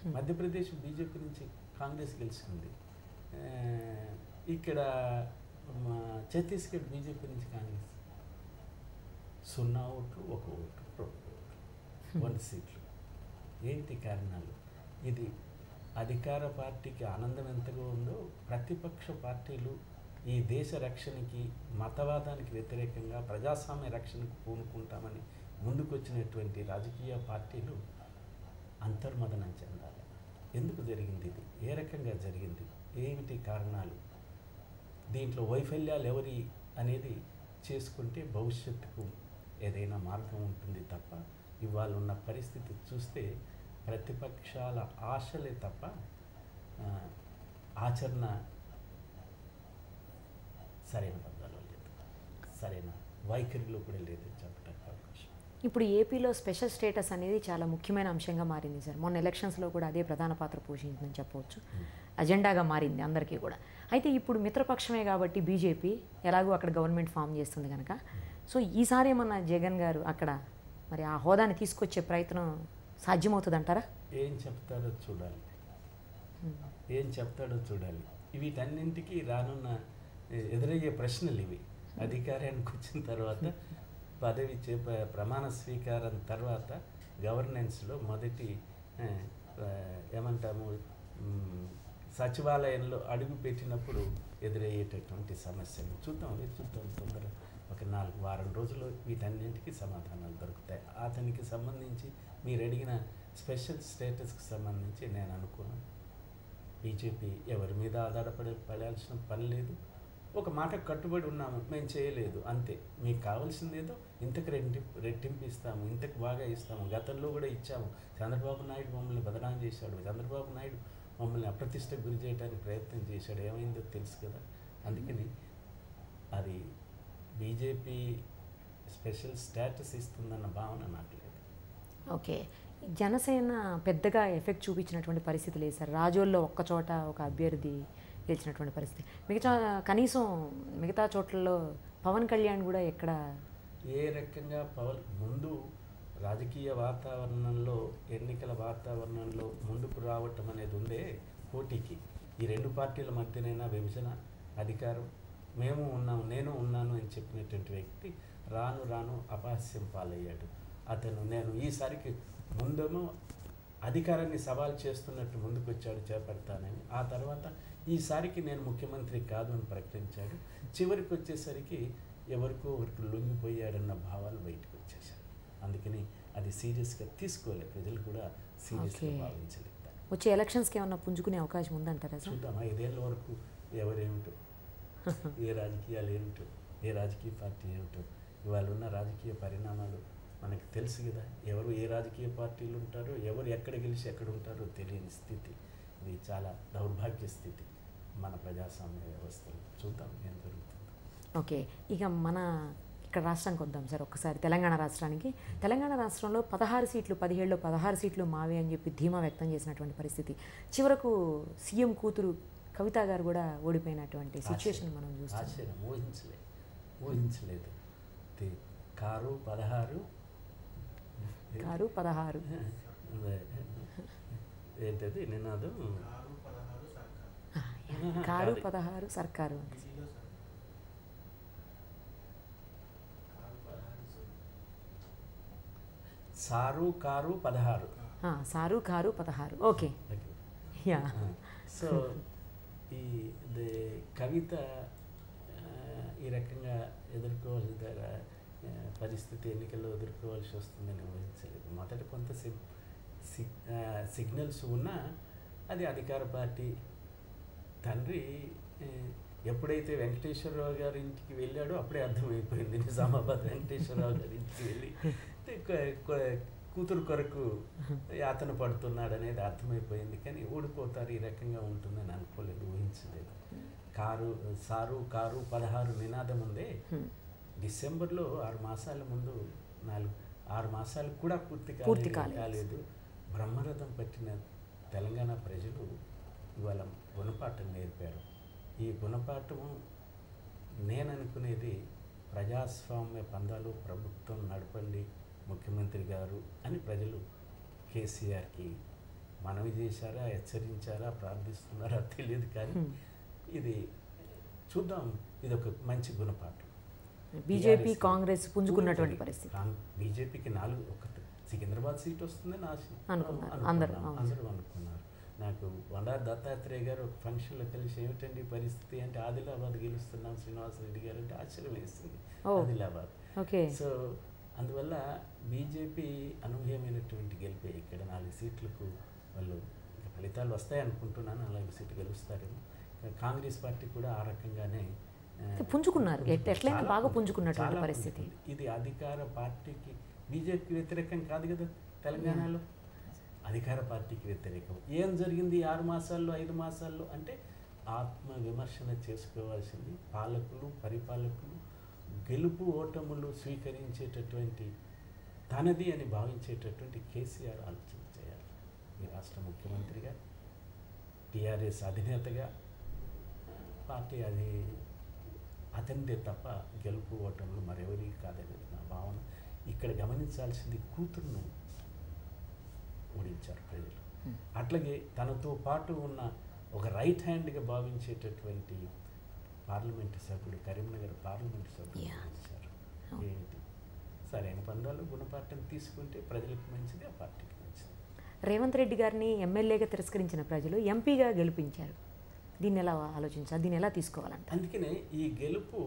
Madhya Pradesh BJP నుంచి కాంగ్రెస్ గెలిచింది ఆ, ఇక్కడ మా ఛత్తీస్గఢ్ బీజేపీ నుంచి కాంగ్రెస్ సున్నా ఓట్లు ఒక ఓటు రెండు ఓట్లు వంద సీట్లు ఏంటి కారణాలు ఇది అధికార పార్టీకి ఆనందం ఎంతగా ఉందో ప్రతిపక్ష పార్టీలు ఈ దేశ రక్షణకి మతవాదానికి వ్యతిరేకంగా ప్రజాస్వామ్య రక్షణకు పూనుకుంటామని ముందుకొచ్చినటువంటి రాజకీయ పార్టీలు అంతర్మదనం చెందాలి ఎందుకు జరిగింది ఇది ఏ రకంగా జరిగింది ఏమిటి కారణాలు దీంట్లో వైఫల్యాలు ఎవరి అనేది చేసుకుంటే భవిష్యత్తుకు ఏదైనా మార్గం ఉంటుంది తప్ప ఇవాళ ఉన్న పరిస్థితి చూస్తే ప్రతిపక్షాల ఆశలే తప్ప ఆ, ఆచరణ సరైన పద్ధతిలో లేదు సరైన వైఖరిలో కూడా లేదు చెప్పడానికి అవకాశం ఇప్పుడు ఏపీలో స్పెషల్ స్టేటస్ అనేది చాలా ముఖ్యమైన అంశంగా మారింది సార్ మొన్న ఎలక్షన్స్లో కూడా అదే ప్రధాన పాత్ర పోషించిందని చెప్పవచ్చు అజెండాగా మారింది అందరికీ కూడా అయితే ఇప్పుడు మిత్రపక్షమే కాబట్టి బీజేపీ ఎలాగో అక్కడ గవర్నమెంట్ ఫామ్ చేస్తుంది కనుక సో ఈసారి ఏమన్నా జగన్ గారు అక్కడ మరి ఆ హోదాని తీసుకొచ్చే ప్రయత్నం సాధ్యమవుతుందంటారా ఏం చెప్తారో చూడాలి ఏం చెప్తాడో చూడాలి వీటన్నింటికి రానున్న ఎ- ఎదురయ్యే ప్రశ్నలు ఇవి అధికారానికి వచ్చిన తర్వాత పదవి చేప ప్రమాణ స్వీకారం తర్వాత గవర్నెన్స్లో మొదటి ఆ, ఆ, ఏమంటాము మ్, సచివాలయంలో అడుగు పెట్టినప్పుడు ఎదురయ్యేటటువంటి సమస్యలు చూద్దాం అవి చూద్దాం తొందర ఒక నాలుగు వారం రోజుల్లో వీటన్నింటికి సమాధానాలు దొరుకుతాయి అతనికి సంబంధించి మీరు అడిగిన స్పెషల్ స్టేటస్కి సంబంధించి నేను అనుకున్నాను బీజేపీ ఎవరి మీద ఆధారపడి పడాల్సిన పని లేదు ఒక మాట కట్టుబడి ఉన్నాము మేము చేయలేదు అంతే మీకు కావాల్సింది ఏదో ఇంతకు రెట్టింపు రెట్టింపు ఇస్తాము ఇంతకు బాగా ఇస్తాము గతంలో కూడా ఇచ్చాము చంద్రబాబు నాయుడు మమ్మల్ని బదనాం చేశాడు చంద్రబాబు నాయుడు మమ్మల్ని అప్రతిష్టకు గురి చేయడానికి ప్రయత్నం చేశాడు ఏమైందో తెలుసు కదా అందుకని అది బీజేపీ స్పెషల్ స్టేటస్ ఇస్తుందన్న భావన నాకు లేదు ఓకే జనసేన పెద్దగా ఎఫెక్ట్ చూపించినటువంటి పరిస్థితి లేదు సార్ రాజోల్లో ఒక్క చోట ఒక అభ్యర్థి గెలిచినటువంటి పరిస్థితి మిగతా కనీసం మిగతా చోట్లలో పవన్ కళ్యాణ్ కూడా ఎక్కడ ఏ రకంగా పవన్ ముందు రాజకీయ వాతావరణంలో ఎన్నికల వాతావరణంలో ముందుకు రావటం అనేది ఉందే పోటీకి ఈ రెండు పార్టీల మధ్యనైనా విభజన అధికారం మేము ఉన్నాము నేను ఉన్నాను అని చెప్పినటువంటి వ్యక్తి రాను రాను అపహాస్యం పాలయ్యాడు అతను నేను ఈసారికి ముందేమో అధికారాన్ని సవాల్ చేస్తున్నట్టు ముందుకు వచ్చాడు చేపడతానని ఆ తర్వాత ఈసారికి నేను ముఖ్యమంత్రి కాదు అని ప్రకటించాడు చివరికి వచ్చేసరికి ఎవరికో ఒకరికి లొంగిపోయాడన్న భావాలు బయటకు వచ్చేసాయి అందుకని అది సీరియస్గా తీసుకోలే ప్రజలు కూడా సీరియస్గా Okay. భావించలేదు దాన్ని. వచ్చే ఎలక్షన్స్కి ఏమన్నా పుంజుకునే అవకాశం ఉందంటారా సార్ చూద్దాం ఐదేళ్ళ వరకు ఎవరేమిటో ఏ రాజకీయాలు ఏమిటో ఏ రాజకీయ పార్టీ ఏమిటో ఇవాళ ఉన్న రాజకీయ పరిణామాలు మనకు తెలుసు కదా ఎవరు ఏ రాజకీయ పార్టీలు ఉంటారో ఎవరు ఎక్కడ గెలిచి ఎక్కడ ఉంటారో తెలియని స్థితి ఇది చాలా దౌర్భాగ్య స్థితి మన ప్రజాస్వామ్య వ్యవస్థలో చూద్దాం ఏం జరుగుతుందో ఓకే ఇక మన ఇక్కడ రాష్ట్రానికి వద్దాం సార్ ఒక్కసారి తెలంగాణ రాష్ట్రానికి తెలంగాణ రాష్ట్రంలో పదహారు సీట్లు పదిహేడులో పదహారు సీట్లు మావే అని చెప్పి ధీమా వ్యక్తం చేసినటువంటి పరిస్థితి చివరకు సీఎం కూతురు కవిత గారు కూడా ఓడిపోయినటువంటి సిచ్యువేషన్ మనం చూస్తాం ఆశ్చర్యం ఊహించలే ఊహించలేదు ఇది కారు పదహారు కారు పదహారు ఏంటది నినాదం ఆరు పదహారు సర్కార్ ఆ, యా. కారు కాదు. పదహారు సర్కారు ఢిల్లీలో సార్ ఆరు పదహారు సార్. సారు కారు పదహారు ఆ, సారు కారు పదహారు ఓకే యా సో ఈ ది కవిత ఆ, ఈ రకంగా ఎదుర్కోవాల్సి ద- ఆ, పరిస్థితి ఎన్నికల్లో ఎదుర్కోవాల్సి వస్తుందని ఊహించలేదు మొదట కొంత సిగ్ సిగ్- ఆ, సిగ్నల్స్ ఉన్నా అది అధికార పార్టీ తండ్రి ఆ, ఎప్పుడైతే వెంకటేశ్వరరావు గారి ఇంటికి వెళ్ళాడో అప్పుడే అర్థమైపోయింది నిజామాబాద్ వెంకటేశ్వరరావు గారి ఇంటికి వెళ్ళి కొ- కొ- కూతురు కొరకు యాతన పడుతున్నాడు అనేది అర్థమైపోయింది కానీ ఓడిపోతారు ఈ రకంగా ఉంటుందని అనుకోలేదు ఊహించలేదు కారు సారు కారు పదహారు నినాదం ఉందే హ్మ్. డిసెంబర్లో ఆరు మాసాల ముందు నాలుగు ఆరు మాసాలు కూడా పూర్తి పూర్తి కాలేదు కాలేదు. కాలేదు బ్రహ్మరథం పట్టిన తెలంగాణ ప్రజలు ఇవాళ గుణపాఠం నేర్పారు ఈ గుణపాఠము నేను అనుకునేది ప్రజాస్వామ్య పందాలు ప్రభుత్వం నడపండి ముఖ్యమంత్రి గారు అని ప్రజలు కేసీఆర్కి మనవి చేశారా హెచ్చరించారా ప్రార్థిస్తున్నారా తెలియదు కానీ Hmm. ఇది చూద్దాం ఇది ఒక మంచి గుణపాఠం బీజేపీ TRS కాంగ్రెస్ పుంజుకున్నటువంటి ఉంటుంది. పరిస్థితి కాంగ్- బీజేపీకి నాలుగు ఒక సికింద్రాబాద్ సీట్ వస్తుందని ఆశ అనుకున్నారు. అనుకున్నాం. అందరూ, అవును. అందరూ అనుకున్నారు నాకు వండా దత్తాత్రేయ గారు ఒక ఫంక్షన్లో కలిసి ఏమిటండి ఈ పరిస్థితి అంటే ఆదిలాబాద్ గెలుస్తున్నాం శ్రీనివాసరెడ్డి గారు అంటే ఆశ్చర్యం వేస్తుంది ఓ. ఆదిలాబాద్ ఓకే సో అందువల్ల బీజేపీ అనూహ్యమైనటువంటి గెలిపే ఇక్కడ నాలుగు సీట్లకు వాళ్ళు ఇంకా ఫలితాలు వస్తాయి అనుకుంటున్నాను నాలుగు సీట్లు గెలుస్తారేమో కాంగ్రెస్ పార్టీ కూడా ఆ రకంగానే ఆ, పుంజుకున్నారు. ఎట్- ఎట్లయినా చాలా బాగా పుంజుకుంది. పుంజుకున్నటువంటి చాలా పరిస్థితి. పుంజుకుంది. ఇది అధికార పార్టీకి బీజేపీకి వ్యతిరేకం కాదు కదా తెలంగాణలో అధికార పార్టీకి వ్యతిరేకం ఏం జరిగింది ఈ ఆరు మాసాల్లో ఐదు మాసాల్లో అంటే ఆత్మ విమర్శన చేసుకోవాల్సింది పాలకులు పరిపాలకులు గెలుపు ఓటములు స్వీకరించేటటువంటి తనది అని భావించేటటువంటి కేసీఆర్ ఆలోచన చేయాలి ఈ రాష్ట్ర ముఖ్యమంత్రిగా టీఆర్ఎస్ అధినేతగా పార్టీ అది అతనిదే తప్ప గెలుపు ఓటములు మరెవరి కాదనేది నా భావన ఇక్కడ గమనించాల్సింది కూతురును ఓడించారు ప్రజలు అట్లాగే తనతో పాటు ఉన్న ఒక రైట్ హ్యాండ్గా భావించేటటువంటి పార్లమెంటు సభ్యుడు కరీంనగర్ పార్లమెంటు సభ్యుడు Yeah. ఓడించారు అవును. ఏంటి సరైన పందాలు గుణపాఠం తీసుకుంటే ప్రజలకు మంచిది ఆ పార్టీకి మంచిది రేవంత్ రెడ్డి గారిని ఎమ్మెల్యేగా తిరస్కరించిన ప్రజలు ఎంపీగా గెలిపించారు దీన్ని ఎలా ఆలోచించాలి దీన్ని ఎలా తీసుకోవాలంట అందుకనే ఈ గెలుపు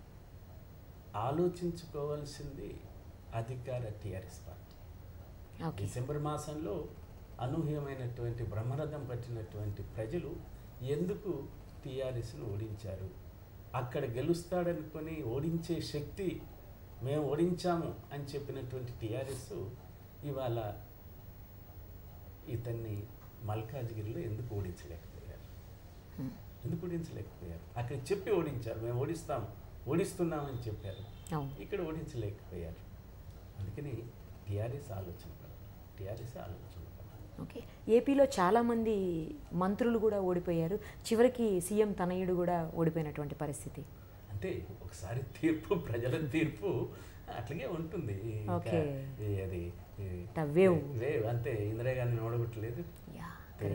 ఆలోచించుకోవాల్సింది అధికార టీఆర్ఎస్ పార్టీ ఓకే డిసెంబర్ మాసంలో అనూహ్యమైనటువంటి బ్రహ్మరథం పట్టినటువంటి ప్రజలు ఎందుకు టీఆర్ఎస్ను ఓడించారు అక్కడ గెలుస్తాడనుకొని ఓడించే శక్తి మేము ఓడించాము అని చెప్పినటువంటి టీఆర్ఎస్ ఇవాళ ఇతన్ని మల్కాజ్గిరిలో ఎందుకు ఓడించలేకపోయారు Hmm. ఎందుకు ఓడించలేకపోయారు అక్కడ చెప్పి ఓడించారు మేము ఓడిస్తాం ఓడిస్తున్నామని చెప్పారు అవును ఇక్కడ ఓడించలేకపోయారు అందుకని టీఆర్ఎస్ ఆలోచన పడాలి టీఆర్ఎస్ ఆలోచన పడాలి ఓకే ఏపీలో చాలామంది మంత్రులు కూడా ఓడిపోయారు చివరికి సీఎం తనయుడు కూడా ఓడిపోయినటువంటి పరిస్థితి అంటే ఒకసారి తీర్పు ప్రజల తీర్పు అట్లాగే ఉంటుంది ఇంకా ఓకే. ఈ అది ఈ ట వేవ్. వేవ్ అంతే ఇందిరాగాంధీని ఓడగొట్టలేదు యా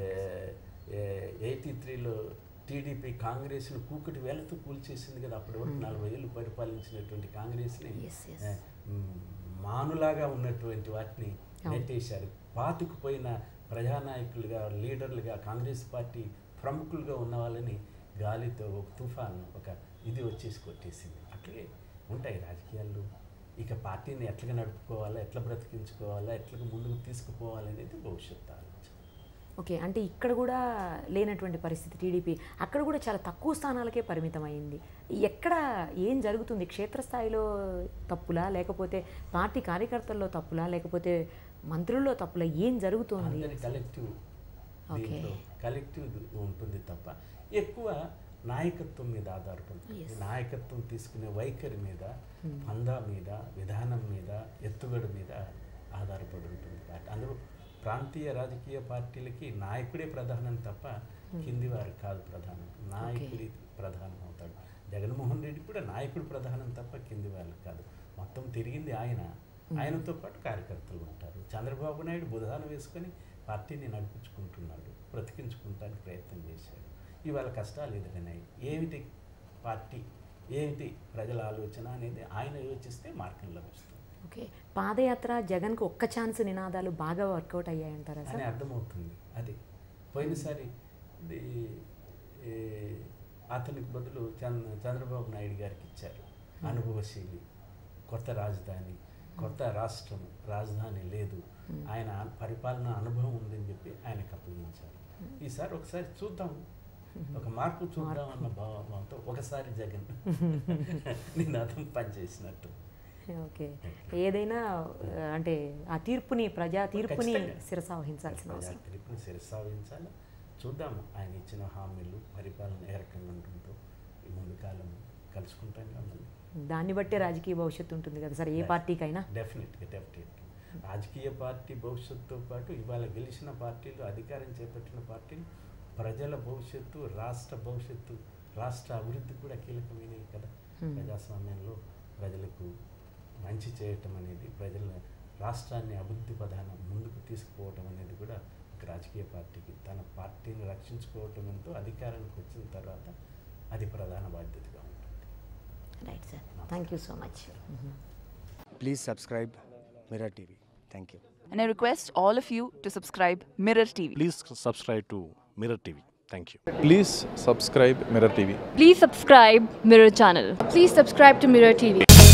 ఎయిటీ త్రీలో టీడీపీ కాంగ్రెస్ను కూకటి వేలతో కూల్చేసింది కదా అప్పటి వరకు నలభై ఏళ్ళు పరిపాలించినటువంటి కాంగ్రెస్ని Yes, yes. ఏ, మ్, మానులాగా ఉన్నటువంటి వాటిని అవును. నెట్టేశారు పాతుకుపోయిన ప్రజానాయకులుగా లీడర్లుగా కాంగ్రెస్ పార్టీ ప్రముఖులుగా ఉన్న వాళ్ళని గాలితో ఒక తుఫాన్ ఒక ఇది వచ్చేసి కొట్టేసింది అట్లాగే ఉంటాయి రాజకీయాలు ఇక పార్టీని ఎట్లా నడుపుకోవాలా ఎట్లా బ్రతికించుకోవాలా ఎట్లా ముందుకు తీసుకుపోవాలనేది భవిష్యత్తు ఆలోచన ఓకే అంటే ఇక్కడ కూడా లేనటువంటి పరిస్థితి టీడీపీ అక్కడ కూడా చాలా తక్కువ స్థానాలకే పరిమితం అయింది ఎక్కడ ఏం జరుగుతుంది క్షేత్రస్థాయిలో తప్పులా లేకపోతే పార్టీ కార్యకర్తల్లో తప్పులా లేకపోతే మంత్రుల్లో తప్పులా ఏం జరుగుతుంది అందరి కలెక్టివ్ ఓకే. దీంట్లో కలెక్టివ్ ఉంటుంది తప్ప ఎక్కువ నాయకత్వం మీద ఆధారపడుతుంది Yes. నాయకత్వం తీసుకునే వైఖరి మీద పందా మీద విధానం మీద ఎత్తుగడ మీద ఆధారపడి ఉంటుంది పార్టీ అందులో ప్రాంతీయ రాజకీయ పార్టీలకి నాయకుడే ప్రధానం తప్ప కింది వారు కాదు ప్రధానం నాయకుడి ప్రధానం అవుతాడు జగన్మోహన్ రెడ్డి కూడా నాయకుడు ప్రధానం తప్ప కింది వాళ్ళు కాదు మొత్తం తిరిగింది ఆయన ఆయనతో పాటు కార్యకర్తలు ఉంటారు చంద్రబాబు నాయుడు బుధాన వేసుకొని పార్టీని నడిపించుకుంటున్నాడు బ్రతికించుకుంటానికి ప్రయత్నం చేశాడు ఇవాళ కష్టాలు ఎదురైనాయి ఏమిటి పార్టీ ఏమిటి ప్రజల ఆలోచన అనేది ఆయన యోచిస్తే మార్గం లభిస్తుంది ఓకే పాదయాత్ర జగన్కు ఒక్క ఛాన్స్ నినాదాలు బాగా వర్కౌట్ అయ్యాయంటారా అని సార్ అర్థమవుతుంది అది పోయినసారి ఇది ఈ, అతనికి బదులు చంద్ర చంద్రబాబు నాయుడు గారికి ఇచ్చారు అనుభవశీలి కొత్త రాజధాని కొత్త రాష్ట్రం రాజధాని లేదు ఆయన పరిపాలన అనుభవం ఉందని చెప్పి ఆయనకు అప్పగించారు ఈసారి ఒకసారి చూద్దాం ఒక మార్పు చూద్దాం అన్న భావంతో ఒకసారి జగన్ నినాదం పనిచేసినట్టు ఓకే ఏదైనా ఆ, అంటే ఆ తీర్పుని ప్రజా తీర్పుని ఖచ్చితంగా. శిరస వహించాల్సిన అవసరం ప్రజాతీర్పుని శిరసావించాలి చూద్దాం ఆయన ఇచ్చిన హామీలు పరిపాలన ఏ రకంగా ఉంటుందో ఈ ముందు కాలం కలుసుకుంటాం కదా మళ్ళీ దాన్ని బట్టే రాజకీయ భవిష్యత్తు ఉంటుంది కదా సార్ ఏ పార్టీకైనా డెఫినెట్గా డెఫినెట్గా రాజకీయ పార్టీ భవిష్యత్తుతో పాటు ఇవాళ గెలిచిన పార్టీలు అధికారం చేపట్టిన పార్టీలు ప్రజల భవిష్యత్తు రాష్ట్ర భవిష్యత్తు రాష్ట్ర అభివృద్ధి కూడా కీలకమైనవి కదా Hmm. ప్రజాస్వామ్యంలో ప్రజలకు మంచి చేయటం అనేది ప్రజల రాష్ట్రాన్ని అభివృద్ధి ప్రధానం ముందుకు తీసుకుపోవటం అనేది కూడా ఒక రాజకీయ పార్టీకి తన పార్టీని రక్షించుకోవటం ఎంతో అధికారానికి వచ్చిన తర్వాత అది ప్రధాన బాధ్యతగా ఉంటుంది right sir thank you so much Please subscribe Mirror TV. Thank you. And I request all of you to subscribe Mirror TV. Please subscribe to Mirror TV. Thank you. Please subscribe Mirror TV. Please subscribe Mirror channel. Please subscribe to Mirror TV.